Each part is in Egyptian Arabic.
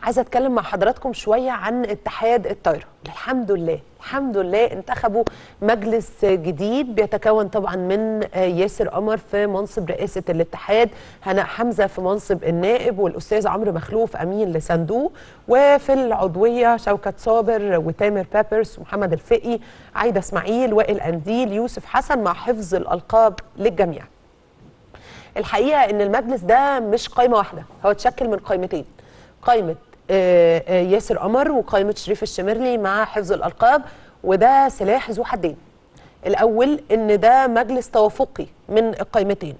عايزه اتكلم مع حضراتكم شويه عن اتحاد الطايره الحمد لله الحمد لله انتخبوا مجلس جديد بيتكون طبعا من ياسر قمر في منصب رئاسه الاتحاد هناء حمزه في منصب النائب والاستاذ عمرو مخلوف امين لصندوق وفي العضويه شوكت صابر وتامر بابرس ومحمد الفقي عايده اسماعيل وائل انديل يوسف حسن مع حفظ الالقاب للجميع الحقيقه ان المجلس ده مش قائمه واحده هو اتشكل من قائمتين قائمه ياسر قمر وقائمه شريف الشمرلي مع حفظ الالقاب وده سلاح ذو حدين الاول ان ده مجلس توافقي من القائمتين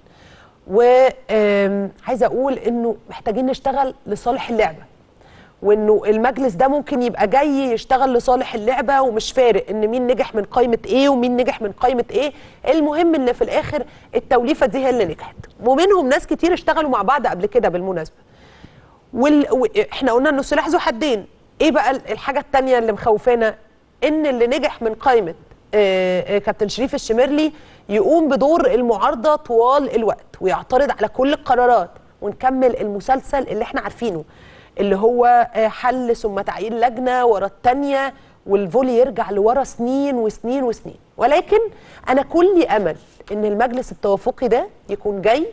وعايزه اقول انه محتاجين نشتغل لصالح اللعبه وانه المجلس ده ممكن يبقى جاي يشتغل لصالح اللعبه ومش فارق ان مين نجح من قائمه ايه ومين نجح من قائمه ايه المهم ان في الاخر التوليفه دي هي اللي نجحت ومنهم ناس كتير اشتغلوا مع بعض قبل كده بالمناسبه وال... و... احنا قلنا انه سلاح ذو حدين ايه بقى الحاجه الثانيه اللي مخوفانا ان اللي نجح من قائمه آه كابتن شريف الشمرلي يقوم بدور المعارضه طوال الوقت ويعترض على كل القرارات ونكمل المسلسل اللي احنا عارفينه اللي هو حل ثم تعيين لجنه ورا الثانيه والفولي يرجع لورا سنين وسنين وسنين ولكن انا كل امل ان المجلس التوافقي ده يكون جاي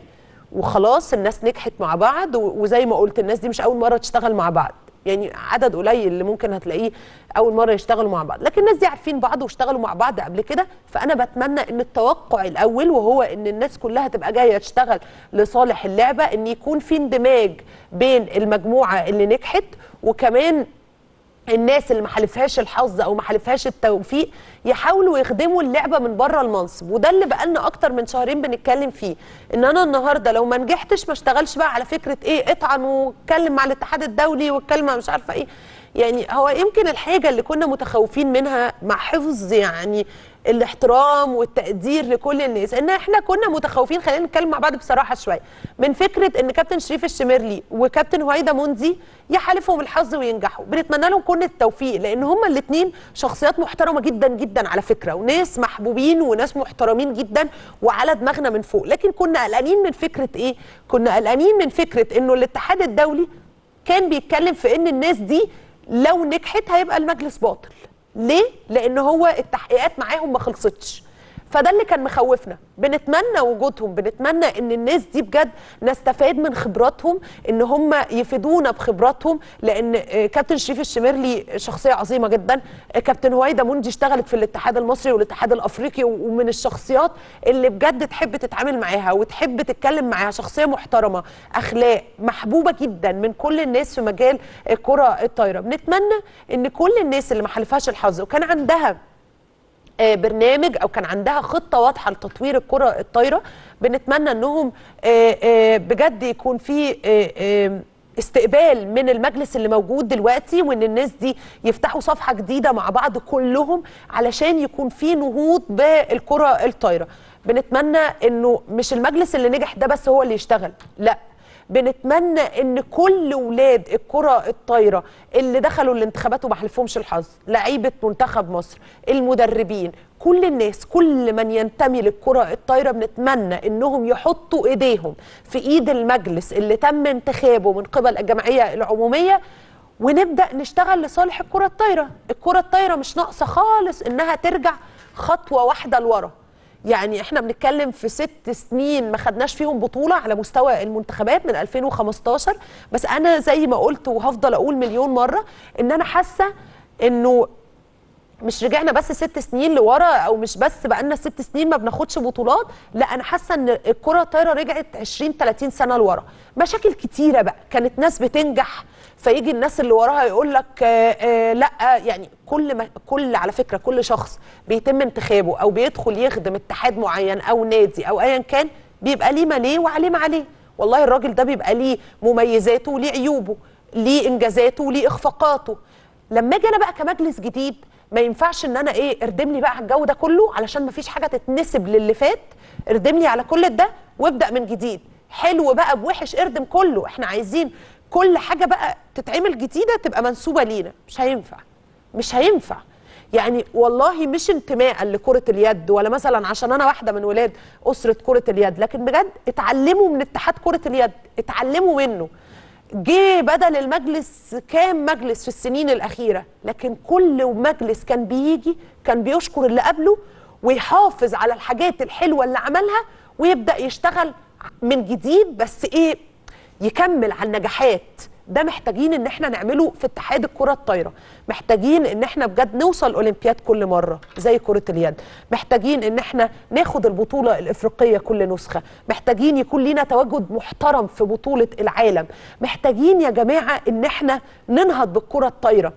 وخلاص الناس نجحت مع بعض وزي ما قلت الناس دي مش اول مره تشتغل مع بعض يعني عدد قليل اللي ممكن هتلاقيه اول مره يشتغلوا مع بعض لكن الناس دي عارفين بعض واشتغلوا مع بعض قبل كده فانا بتمنى ان التوقع الاول وهو ان الناس كلها تبقى جايه تشتغل لصالح اللعبه ان يكون في اندماج بين المجموعه اللي نجحت وكمان الناس اللي ما حالفهاش الحظ او ما حالفهاش التوفيق يحاولوا يخدموا اللعبه من بره المنصب وده اللي بقالنا اكتر من شهرين بنتكلم فيه ان انا النهارده لو ما نجحتش ما اشتغلش بقى على فكره ايه اطعن واتكلم مع الاتحاد الدولي واتكلم مع مش عارفه ايه يعني هو يمكن الحاجه اللي كنا متخوفين منها مع حفظ يعني الاحترام والتقدير لكل الناس ان احنا كنا متخوفين خلينا نتكلم مع بعض بصراحه شويه من فكره ان كابتن شريف الشمرلي وكابتن هويدا منزي يحالفهم الحظ وينجحوا بنتمنى لهم كل التوفيق لان هما الاثنين شخصيات محترمه جدا جدا على فكره وناس محبوبين وناس محترمين جدا وعلى دماغنا من فوق لكن كنا قلقانين من فكره ايه كنا قلقانين من فكره انه الاتحاد الدولي كان بيتكلم في ان الناس دي لو نجحت هيبقى المجلس باطل ليه؟ لأن هو التحقيقات معاهم ما خلصتش فده اللي كان مخوفنا بنتمنى وجودهم بنتمنى ان الناس دي بجد نستفاد من خبراتهم ان هم يفيدونا بخبراتهم لان كابتن شريف الشمرلي شخصيه عظيمه جدا كابتن هويدا منجي اشتغلت في الاتحاد المصري والاتحاد الافريقي ومن الشخصيات اللي بجد تحب تتعامل معاها وتحب تتكلم معاها شخصيه محترمه اخلاق محبوبه جدا من كل الناس في مجال الكره الطايره بنتمنى ان كل الناس اللي ما حلفهاش الحظ وكان عندها برنامج او كان عندها خطه واضحه لتطوير الكره الطايره بنتمنى انهم بجد يكون في استقبال من المجلس اللي موجود دلوقتي وان الناس دي يفتحوا صفحه جديده مع بعض كلهم علشان يكون في نهوض بالكره الطايره بنتمنى انه مش المجلس اللي نجح ده بس هو اللي يشتغل لا بنتمنى ان كل ولاد الكره الطايره اللي دخلوا الانتخابات وما حلفهمش الحظ لعيبه منتخب مصر المدربين كل الناس كل من ينتمي للكره الطايره بنتمنى انهم يحطوا ايديهم في ايد المجلس اللي تم انتخابه من قبل الجمعيه العموميه ونبدا نشتغل لصالح الكره الطايره الكره الطايره مش ناقصه خالص انها ترجع خطوه واحده لورا يعني احنا بنتكلم في ست سنين ما خدناش فيهم بطوله على مستوى المنتخبات من 2015 بس انا زي ما قلت وهفضل اقول مليون مره ان انا حاسه انه مش رجعنا بس ست سنين لورا او مش بس بقالنا ست سنين ما بناخدش بطولات لا انا حاسه ان الكره الطايره رجعت 20 30 سنه لورا مشاكل كتيره بقى كانت ناس بتنجح فيجي الناس اللي وراها يقول لك آآ آآ لا يعني كل ما كل على فكره كل شخص بيتم انتخابه او بيدخل يخدم اتحاد معين او نادي او ايا كان بيبقى ليه ما ليه وعليه ما عليه والله الراجل ده بيبقى ليه مميزاته وليه عيوبه ليه انجازاته وليه اخفاقاته لما اجي انا بقى كمجلس جديد ما ينفعش ان انا ايه اردم لي بقى على الجو ده كله علشان ما فيش حاجه تتنسب للي فات اردم لي على كل ده وابدا من جديد حلو بقى بوحش اردم كله احنا عايزين كل حاجه بقى تتعمل جديده تبقى منسوبه لينا مش هينفع مش هينفع يعني والله مش انتماء لكره اليد ولا مثلا عشان انا واحده من ولاد اسره كره اليد لكن بجد اتعلموا من اتحاد كره اليد اتعلموا منه جه بدل المجلس كام مجلس في السنين الأخيرة لكن كل مجلس كان بيجي كان بيشكر اللي قبله ويحافظ على الحاجات الحلوة اللي عملها ويبدأ يشتغل من جديد بس إيه يكمل على النجاحات ده محتاجين ان احنا نعمله في اتحاد الكره الطايره محتاجين ان احنا بجد نوصل اولمبياد كل مره زي كره اليد محتاجين ان احنا ناخد البطوله الافريقيه كل نسخه محتاجين يكون لينا تواجد محترم في بطوله العالم محتاجين يا جماعه ان احنا ننهض بالكره الطايره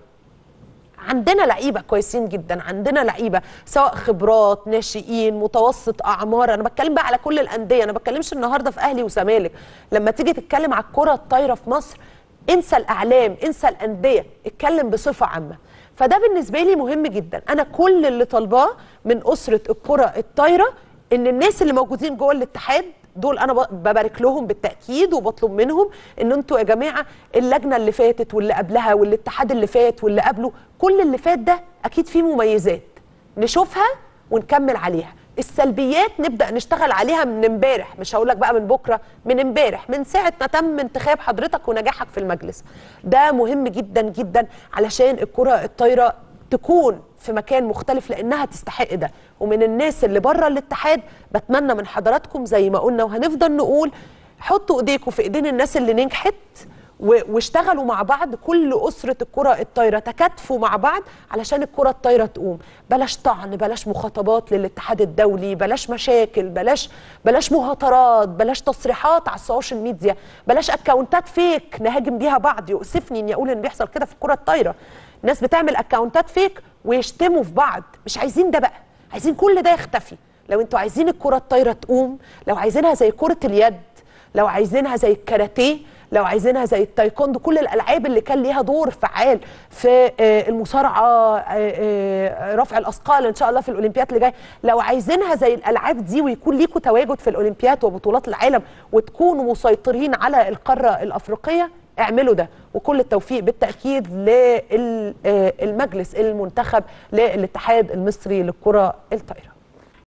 عندنا لعيبه كويسين جدا عندنا لعيبه سواء خبرات ناشئين متوسط اعمار انا بتكلم بقى على كل الانديه انا ما بتكلمش النهارده في اهلي وزمالك لما تيجي تتكلم على الكره الطايره في مصر انسى الاعلام انسى الانديه اتكلم بصفه عامه فده بالنسبه لي مهم جدا انا كل اللي طالباه من اسره الكره الطايره ان الناس اللي موجودين جوه الاتحاد دول انا ببارك لهم بالتاكيد وبطلب منهم ان انتوا يا جماعه اللجنه اللي فاتت واللي قبلها والاتحاد اللي فات واللي قبله كل اللي فات ده اكيد فيه مميزات نشوفها ونكمل عليها السلبيات نبدا نشتغل عليها من امبارح مش هقول لك بقى من بكره من امبارح من ساعه ما تم انتخاب حضرتك ونجاحك في المجلس ده مهم جدا جدا علشان الكره الطايره تكون في مكان مختلف لانها تستحق ده ومن الناس اللي بره الاتحاد بتمنى من حضراتكم زي ما قلنا وهنفضل نقول حطوا ايديكم في ايدين الناس اللي نجحت واشتغلوا مع بعض كل أسرة الكرة الطايرة تكاتفوا مع بعض علشان الكرة الطايرة تقوم بلاش طعن بلاش مخاطبات للاتحاد الدولي بلاش مشاكل بلاش بلاش مهاترات بلاش تصريحات على السوشيال ميديا بلاش اكونتات فيك نهاجم بيها بعض يؤسفني اني اقول ان بيحصل كده في الكرة الطايرة ناس بتعمل اكونتات فيك ويشتموا في بعض مش عايزين ده بقى عايزين كل ده يختفي لو انتوا عايزين الكرة الطايرة تقوم لو عايزينها زي كرة اليد لو عايزينها زي الكاراتيه لو عايزينها زي التايكوندو كل الالعاب اللي كان ليها دور فعال في المصارعه رفع الاثقال ان شاء الله في الاولمبياد اللي جاي لو عايزينها زي الالعاب دي ويكون ليكوا تواجد في الاولمبياد وبطولات العالم وتكونوا مسيطرين على القاره الافريقيه اعملوا ده وكل التوفيق بالتاكيد للمجلس المنتخب للاتحاد المصري للكره الطايره